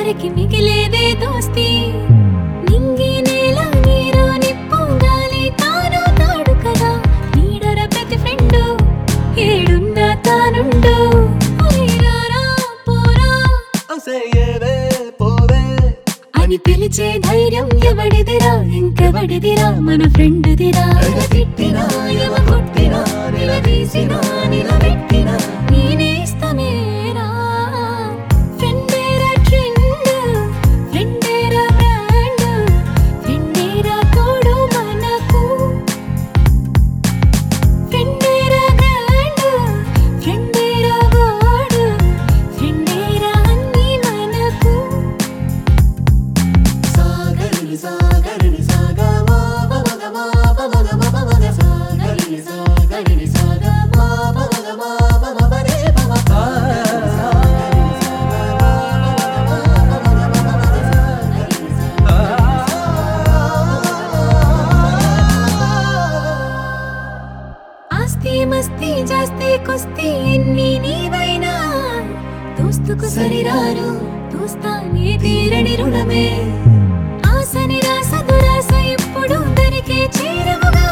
చివరికి మిగిలేదే దోస్తి నింగి నేల నీరు నిప్పు గాలి తాను తాడు కదా నీడర ప్రతి ఫ్రెండు ఏడున్నా తానుండు ఒరే రారా పోరా అసయ్యేవే పోవే అని పిలిచే ధైర్యం ఎవడిదిరా ఇంకెవడిదిరా మన ఫ్రెండ్దిరా ఎగ తిట్టినా ఎవ కొట్టినా నిలదీసినా నిలబెట్టినా నేనేస్తమేరా ఫ్రెండేరా ట్రెండ్ ఫ్రెండేరా బ్రాండ్ ఫ్రెండేరా తోడు మనకు ఫ్రెండేరా గ్రాండ్ ఫ్రెండేరా గోడు ఫ్రెండేరా అన్ని మనకు సాగరిని సాగరిని సాగా మాప మగ మాప మగ మప మగ సాగరిని సాగరిని సాగా మాప మగ మాప మప రే పమ పా. సాగరిని సాగా మాప మగ మాప మగ మప మగ సాగరిని ఆస్తి మస్తి జాస్తి కుస్తీ ఎన్ని నీవైనా దోస్తుకు సరిరారు దోస్తానే తీరని రుణమే ఆశ నిరాశ దురాశ ఎప్పుడు దరికే చేరవుగా